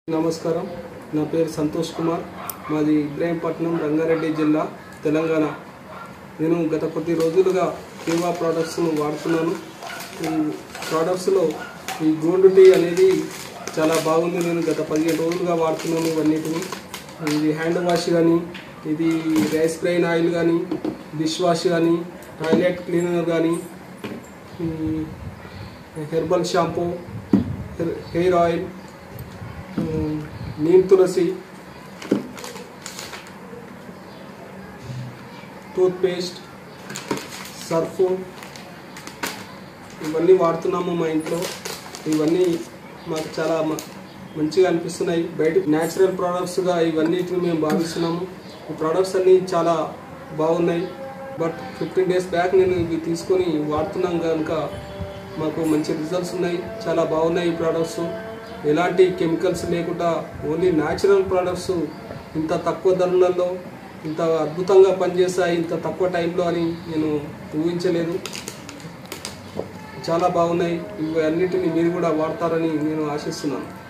నమస్కారం నా పేరు సంతోష్ కుమార్ మాది ఇబ్రాహీంపట్నం రంగారెడ్డి జిల్లా తెలంగాణ నేను గత కొద్ది రోజులుగా కేవా ప్రోడక్ట్స్ను వాడుతున్నాను ఈ ప్రోడక్ట్స్లో ఈ గోల్డ్ టీ అనేది చాలా బాగుంది నేను గత పదిహేను రోజులుగా వాడుతున్నాను ఇవన్నిటిని ఇది హ్యాండ్ వాష్ కానీ ఇది రైస్ బ్రెయిన్ ఆయిల్ కానీ డిష్ వాష్ కానీ టాయిలెట్ క్లీనర్ కానీ herbal shampoo hair oil neem tulsi toothpaste Surf ఇవన్నీ వాడుతున్నాము మా ఇంట్లో ఇవన్నీ మాకు చాలా మ- మంచిగా అనిపిస్తున్నాయి బయట న్యాచురల్ ప్రోడక్ట్స్గా ఇవన్నిటిని మేము భావిస్తున్నాము ఈ ప్రోడక్ట్స్ అన్నీ చాలా బాగున్నాయి బట్ ఫిఫ్టీన్ డేస్ బ్యాక్ నేను ఇవి తీసుకొని వాడుతున్నాం కనుక మాకు మంచి రిజల్ట్స్ ఉన్నాయి చాలా బాగున్నాయి ఈ ప్రోడక్ట్స్ ఎలాంటి కెమికల్స్ లేకుండా ఓన్లీ న్యాచురల్ ప్రోడక్ట్స్ ఇంత తక్కువ ధరలలో ఇంత అద్భుతంగా పనిచేస్తాయి ఇంత తక్కువ టైంలో అని నేను ఊహించలేదు చాలా బాగున్నాయి ఇవి అన్నిటిని మీరు కూడా వాడతారని నేను ఆశిస్తున్నాను